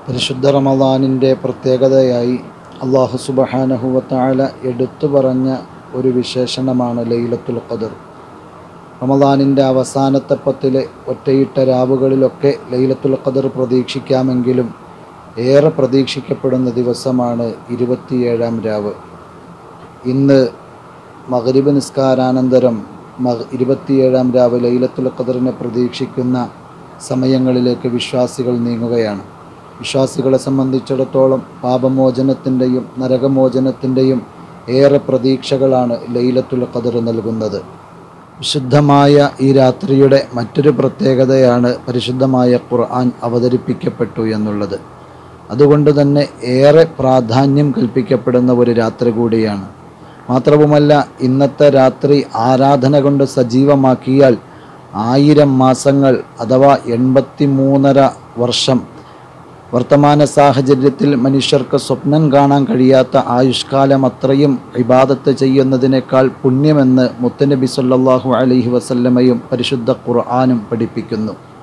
പരിശുദ്ധ റമദാനിൻ്റെ പ്രത്യേകതയായി അള്ളാഹു സുബഹാനഹുവത്താല എടുത്തു പറഞ്ഞ ഒരു വിശേഷണമാണ് ലൈലത്തുൽ ഖദർ റമദാനിൻ്റെ അവസാനത്തെ പത്തിലെ ഒറ്റയിട്ട രാവുകളിലൊക്കെ ലൈലത്തുൽ ഖദർ പ്രതീക്ഷിക്കാമെങ്കിലും ഏറെ പ്രതീക്ഷിക്കപ്പെടുന്ന ദിവസമാണ് ഇരുപത്തിയേഴാം രാവ് ഇന്ന് മഗ്രിബ് നിസ്കാരാനന്തരം മഗ് ഇരുപത്തിയേഴാം രാവ് ലൈലത്തുൽ ഖദറിനെ പ്രതീക്ഷിക്കുന്ന സമയങ്ങളിലേക്ക് വിശ്വാസികൾ നീങ്ങുകയാണ് വിശ്വാസികളെ സംബന്ധിച്ചിടത്തോളം പാപമോചനത്തിൻ്റെയും നരകമോചനത്തിൻ്റെയും ഏറെ പ്രതീക്ഷകളാണ് ലൈലത്തുൽ ഖദർ നൽകുന്നത് വിശുദ്ധമായ ഈ രാത്രിയുടെ മറ്റൊരു പ്രത്യേകതയാണ് പരിശുദ്ധമായ ഖുർആൻ അവതരിപ്പിക്കപ്പെട്ടു എന്നുള്ളത് അതുകൊണ്ട് തന്നെ ഏറെ പ്രാധാന്യം കൽപ്പിക്കപ്പെടുന്ന ഒരു രാത്രി കൂടിയാണ് മാത്രവുമല്ല ഇന്നത്തെ രാത്രി ആരാധന കൊണ്ട് സജീവമാക്കിയാൽ ആയിരം മാസങ്ങൾ അഥവാ എൺപത്തി മൂന്നര വർഷം വർത്തമാന സാഹചര്യത്തിൽ മനുഷ്യർക്ക് സ്വപ്നം കാണാൻ കഴിയാത്ത ആയുഷ്കാലം അത്രയും ഇബാദത്ത് ചെയ്യുന്നതിനേക്കാൾ പുണ്യമെന്ന് മുത്തനബി സല്ലല്ലാഹു അലൈഹി വസല്ലമയും പരിശുദ്ധ ഖുർആാനും പഠിപ്പിക്കുന്നു